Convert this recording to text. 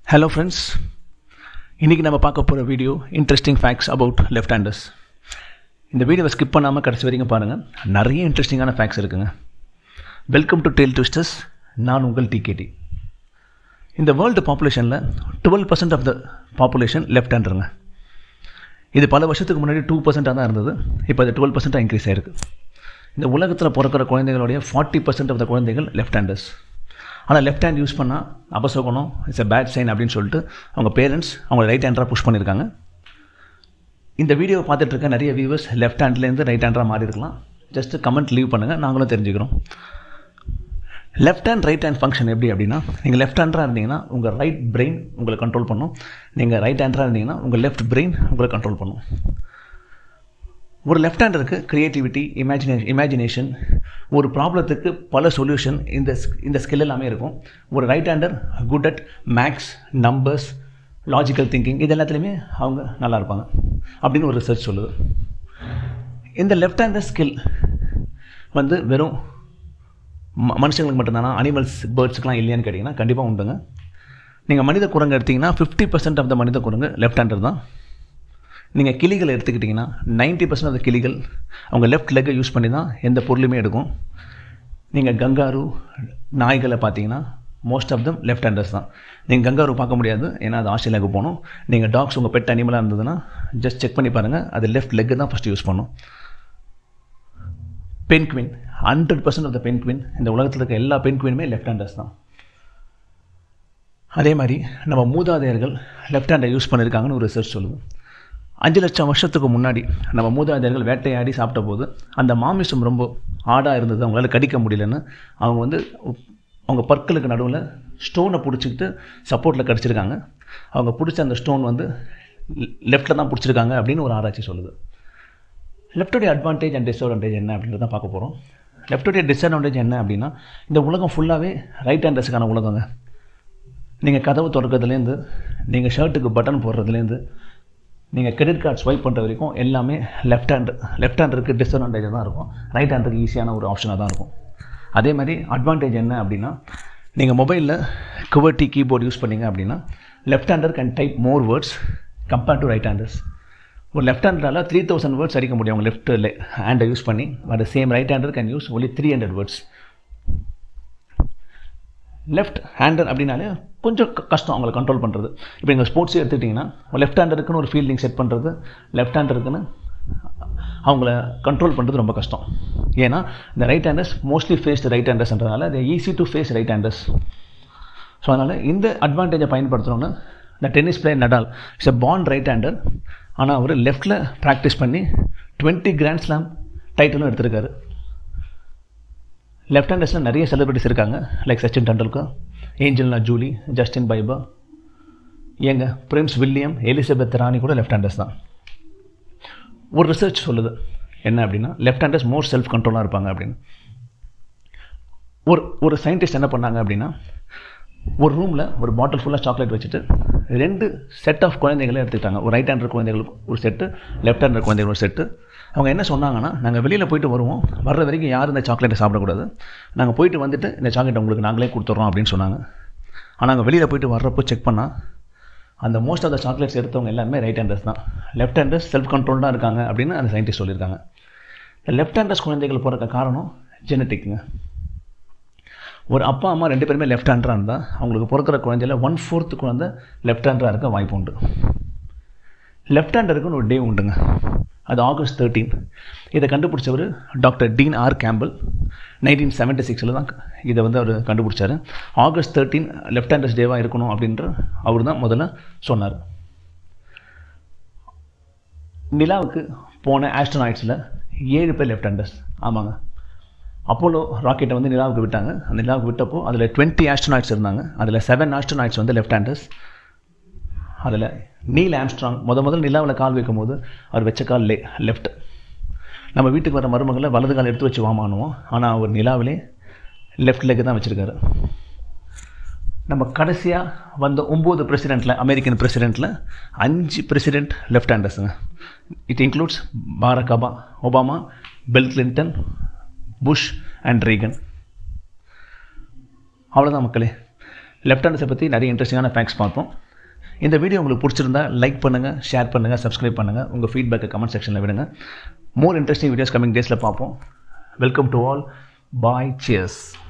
hello friends இன்றைக்கி நம்ம பார்க்க போகிற video interesting facts about left handers இந்த வீடியோவை ஸ்கிப் பண்ணாமல் கடைசி வரைக்கும் பாருங்கள் நிறைய இன்ட்ரெஸ்டிங்கான ஃபேக்ட்ஸ் இருக்குங்க வெல்கம் டு டெல் ட்விஸ்டர்ஸ் நான் உங்கள் டிகேடி இந்த வேர்ல்டு பாப்புலேஷனில் twelve percent of the population left ஹேண்டருங்க இது பல வருஷத்துக்கு முன்னாடி டூ பர்சன்ட்டாக தான் இருந்தது இப்போ அது டுவெல் பர்சன்ட்டாக இன்க்ரீஸ் ஆயிருக்கு இந்த உலகத்தில் பிறக்கிற குழந்தைகளுடைய ஃபார்ட்டி பர்சன்ட் ஆஃப் த குழந்தைகள் லெஃப்ட் ஹேண்டர்ஸ் ஆனால் லெஃப்ட் ஹேண்ட் யூஸ் பண்ணால் அபசகுணம் இட்ஸ் a பேட் சைன் அப்படின்னு சொல்லிட்டு அவங்க பேரண்ட்ஸ் அவங்க ரைட் ஹேண்டராக புஷ் பண்ணியிருக்காங்க இந்த வீடியோவை பார்த்துட்டு இருக்க நிறைய வியூவர்ஸ் லெஃப்ட் ஹேண்ட்லேருந்து ரைட் ஹேண்டராக மாறி இருக்கலாம் ஜஸ்ட் கமெண்ட் லீவ் பண்ணுங்கள் நாங்களும் தெரிஞ்சுக்கிறோம் left hand right hand function எப்படி அப்படின்னா நீங்கள் லெஃப்ட் ஹேண்டராக இருந்தீங்கன்னா உங்கள் ரைட் பிரெயின் உங்களை கண்ட்ரோல் பண்ணும் நீங்கள் ரைட் ஹேண்டராக இருந்தீங்கன்னா உங்கள் லெஃப்ட் பிரெயின் உங்களை கண்ட்ரோல் பண்ணும் ஒரு லெஃப்ட் ஹேண்டருக்கு க்ரியேட்டிவிட்டி இமேஜினே இமேஜினேஷன் ஒரு ப்ராப்ளத்துக்கு பல சொல்யூஷன் இந்த ஸ்- இந்த ஸ்கில் எல்லாமே இருக்கும் ஒரு right hander good at maths numbers logical thinking இது எல்லாத்துலேயுமே அவங்க நல்லா இருப்பாங்க அப்படின்னு ஒரு ரிசர்ச் சொல்லுது இந்த லெஃப்ட் ஹேண்டர் ஸ்கில் வந்து வெறும் ம மனுஷங்களுக்கு மட்டும்தானா அனிமல்ஸ் பேர்ட்ஸுக்கெலாம் இல்லையான்னு கேட்டிங்கன்னா கண்டிப்பாக உண்டுங்க நீங்கள் மனித குரங்கு எடுத்திங்கன்னா ஃபிஃப்டி பர்சன்ட் ஆஃப் த மனித குரங்கு லெஃப்ட் ஹேண்டர் தான் நீங்கள் கிளிகளை எடுத்துக்கிட்டிங்கன்னா 90% பர்சன்ட் ஆஃப் த கிளிகள் அவங்க லெஃப்ட் லெக்கை யூஸ் பண்ணி தான் எந்த பொருளுமே எடுக்கும் நீங்கள் கங்காரு நாய்களை பார்த்தீங்கன்னா most of them left handers தான் நீங்கள் கங்காரு பார்க்க முடியாது ஏன்னா அது ஆஸ்திரேலியாவுக்கு போகணும் நீங்கள் டாக்ஸ் உங்கள் பெட் அனிமலாக இருந்ததுன்னா ஜஸ்ட் செக் பண்ணி பாருங்கள் அது லெஃப்ட் லெக்கு தான் ஃபஸ்ட்டு யூஸ் பண்ணும் penguin hundred percent of the penguin இந்த உலகத்தில் இருக்க எல்லா பென் குவினுமே லெஃப்ட் ஹேண்டர்ஸ் தான் அதே மாதிரி நம்ம மூதாதையர்கள் லெஃப்ட் ஹேண்டை யூஸ் பண்ணியிருக்காங்கன்னு ஒரு ரிசர்ச் சொல்லுது அஞ்சு லட்சம் வருஷத்துக்கு முன்னாடி நம்ம மூதாதையர்கள் வேட்டையாடி சாப்பிட்ட போது அந்த மாமிசம் ரொம்ப ஆடாக இருந்தது அவங்களால கடிக்க முடியலன்னு அவங்க வந்து அவங்க பற்களுக்கு நடுவில் ஸ்டோனை பிடிச்சிக்கிட்டு சப்போர்ட்டில் கடிச்சிருக்காங்க அவங்க பிடிச்ச அந்த ஸ்டோன் வந்து லெஃப்ட்டில் தான் பிடிச்சிருக்காங்க அப்படின்னு ஒரு ஆராய்ச்சி சொல்லுது லெஃப்டோடைய அட்வான்டேஜ் அண்ட் டிஸ்அட்வான்டேஜ் என்ன அப்படின்றத பார்க்க போகிறோம் லெஃப்டோடைய டிஸ்அட்வான்டேஜ் என்ன அப்படின்னா இந்த உலகம் ஃபுல்லாகவே ரைட் ஹேண்டர்ஸுக்கான உலகங்க நீங்கள் கதவு திறக்கிறதுலேருந்து நீங்கள் ஷர்ட்டுக்கு பட்டன் போடுறதுலேருந்து நீங்கள் கிரெடிட் கார்டு ஸ்வைப் பண்ணுற வரைக்கும் எல்லாமே லெஃப்ட் ஹேண்ட் லெஃப்ட் ஹேண்டருக்கு டிஸ்அட்வான்டேஜ் தான் இருக்கும் ரைட் ஹேண்டருக்கு ஈஸியான ஒரு ஆப்ஷனாக தான் இருக்கும் அதே மாதிரி அட்வான்டேஜ் என்ன அப்படின்னா நீங்கள் மொபைலில் குவர்ட்டி கீபோர்டு யூஸ் பண்ணீங்க அப்படின்னா left hander can type more words compared to right handers ஒரு லெஃப்ட் ஹேண்டரால் த்ரீ தௌசண்ட் வேர்ட்ஸ் அடிக்க முடியும் அவங்க லெஃப்ட் ஹேண்டை யூஸ் பண்ணி but same right hander can use only three hundred words left hander அப்படின்னாலே கொஞ்சம் க- கஷ்டம் அவங்களை கண்ட்ரோல் பண்ணுறது இப்போ நீங்கள் ஸ்போர்ட்ஸே எடுத்துக்கிட்டிங்கன்னா லெஃப்ட் ஹேண்டருக்குன்னு ஒரு ஃபீல்டிங் செட் பண்ணுறது லெஃப்ட் ஹேண்டருக்குன்னு அவங்கள கண்ட்ரோல் பண்ணுறது ரொம்ப கஷ்டம் ஏன்னா இந்த right handers mostly face right ஹேண்டர்ஸ்ன்றதுனால அது easy to face right handers so அதனால் இந்த அட்வான்டேஜை பயன்படுத்தணும்னு இந்த tennis player Nadal it's a born right hander ஆனால் அவர் லெஃப்ட்டில் ப்ராக்டிஸ் பண்ணி 20 கிராண்ட் ஸ்லாம் டைட்டிலும் எடுத்திருக்காரு லெஃப்ட் ஹேண்டர்ஸில் நிறைய செலிபிரிட்டிஸ் இருக்காங்க like Sachin Tendulkar Angelina Jolie Justin Bieber ஏங்க பிரின்ஸ் வில்லியம் எலிசபெத் ராணி கூட லெஃப்ட் ஹேண்டர்ஸ் தான் ஒரு ரிசர்ச் சொல்லுது என்ன அப்படின்னா லெஃப்ட் ஹேண்டர்ஸ் மோர் செல்ஃப் கண்ட்ரோலாக இருப்பாங்க அப்படின்னு ஒரு ஒரு சயின்டிஸ்ட் என்ன பண்ணாங்க அப்படின்னா ஒரு ரூமில் ஒரு பாட்டில் ஃபுல்லாக சாக்லேட் வச்சுட்டு ரெண்டு செட் ஆஃப் குழந்தைகளை எடுத்துக்கிட்டாங்க ஒரு ரைட் ஹேண்டர் குழந்தைகளுக்கு ஒரு செட்டு லெஃப்ட் ஹேண்டர் குழந்தைகள் ஒரு செட்டு அவங்க என்ன சொன்னாங்கன்னா நாங்கள் வெளியில் போயிட்டு வருவோம் வர்ற வரைக்கும் யாரும் இந்த சாக்லேட்டை சாப்பிடக்கூடாது நாங்கள் போயிட்டு வந்துட்டு இந்த சாக்லேட் உங்களுக்கு நாங்களே கொடுத்துட்றோம் அப்படின்னு சொன்னாங்க ஆனால் நாங்கள் வெளியில் போயிட்டு வர்றப்போ செக் பண்ணால் அந்த மோஸ்ட் ஆஃப் த சாக்லேட்ஸ் எடுத்தவங்க எல்லாருமே ரைட் ஹேண்டர்ஸ் தான் லெஃப்ட் ஹேண்டர்ஸ் செல்ஃப் கண்ட்ரோல்டாக இருக்காங்க அப்படின்னு அந்த சயின்டிஸ்ட் சொல்லியிருக்காங்க இந்த லெஃப்ட் ஹேண்டர்ஸ் குழந்தைகள் பிறக்க காரணம் ஜெனட்டிக்ங்க ஒரு அப்பா அம்மா ரெண்டு பேருமே லெஃப்ட் ஹேண்டராக இருந்தால் அவங்களுக்கு பிறக்கிற குழந்தையில ஒன் ஃபோர்த்து குழந்தை லெஃப்ட் ஹேண்டராக இருக்க வாய்ப்பு உண்டு லெஃப்ட் ஹேண்டருக்குன்னு ஒரு டே உண்டுங்க அது ஆகஸ்ட் தேர்ட்டீன் இதை கண்டுபிடிச்சவர் doctor Dean R Campbell nineteen seventy சிக்ஸில் தான் இதை வந்து அவர் கண்டுபிடிச்சாரு ஆகஸ்ட் தேர்ட்டீன் லெஃப்ட் ஹேண்டர்ஸ் டேவாக இருக்கணும் அப்படின்ற அவர் தான் முதல்ல சொன்னார் நிலாவுக்கு போன ஆஸ்ட்ரோனாய்ட்ஸில் ஏழு பேர் லெஃப்ட் ஹேண்டர்ஸ் ஆமாங்க அப்போலோ ராக்கெட்டை வந்து நிலாவுக்கு விட்டாங்க அந்த நிலாவுக்கு விட்டப்போ அதில் டுவெண்ட்டி ஆஸ்ட்ரோனாய்ட்ஸ் இருந்தாங்க அதில் செவன் ஆஸ்ட்ரோனாய்ட்ஸ் வந்து லெஃப்ட் ஹேண்டர்ஸ் அதில் நீல் ஆம்ஸ்ட்ராங் முத முதல்ல நிலாவில் கால் வைக்கும்போது அவர் வச்ச கால் லே லெஃப்ட் நம்ம வீட்டுக்கு வர மருமகளை வலது கால் எடுத்து வச்சு வாமானுவோம் ஆனால் அவர் நிலாவிலே லெஃப்ட் லெக்கு தான் வச்சுருக்காரு நம்ம கடைசியாக வந்த ஒம்பது பிரசிடெண்ட்டில் அமெரிக்கன் பிரசிடெண்ட்டில் அஞ்சு பிரசிடெண்ட் லெஃப்ட் ஹேண்டர்ஸுங்க இட் இன்க்ளூட்ஸ் பாரக் அபா Obama Bill Clinton Bush and Reagan அவ்வளோதான் மக்களே லெஃப்ட் ஹேண்டர்ஸை பற்றி நிறைய இன்ட்ரெஸ்டிங்கான ஃபேக்ட்ஸ் பார்த்தோம் இந்த வீடியோ உங்களுக்கு பிடிச்சிருந்தா லைக் பண்ணுங்கள் ஷேர் பண்ணுங்கள் சப்ஸ்கிரைப் பண்ணுங்கள் உங்கள் ஃபீட்பேக்கை கமெண்ட் செக்ஷனில் விடுங்க மோர் இன்ட்ரெஸ்டிங் வீடியோஸ் கமிங் டேஸில் பார்ப்போம் welcome to all bye cheers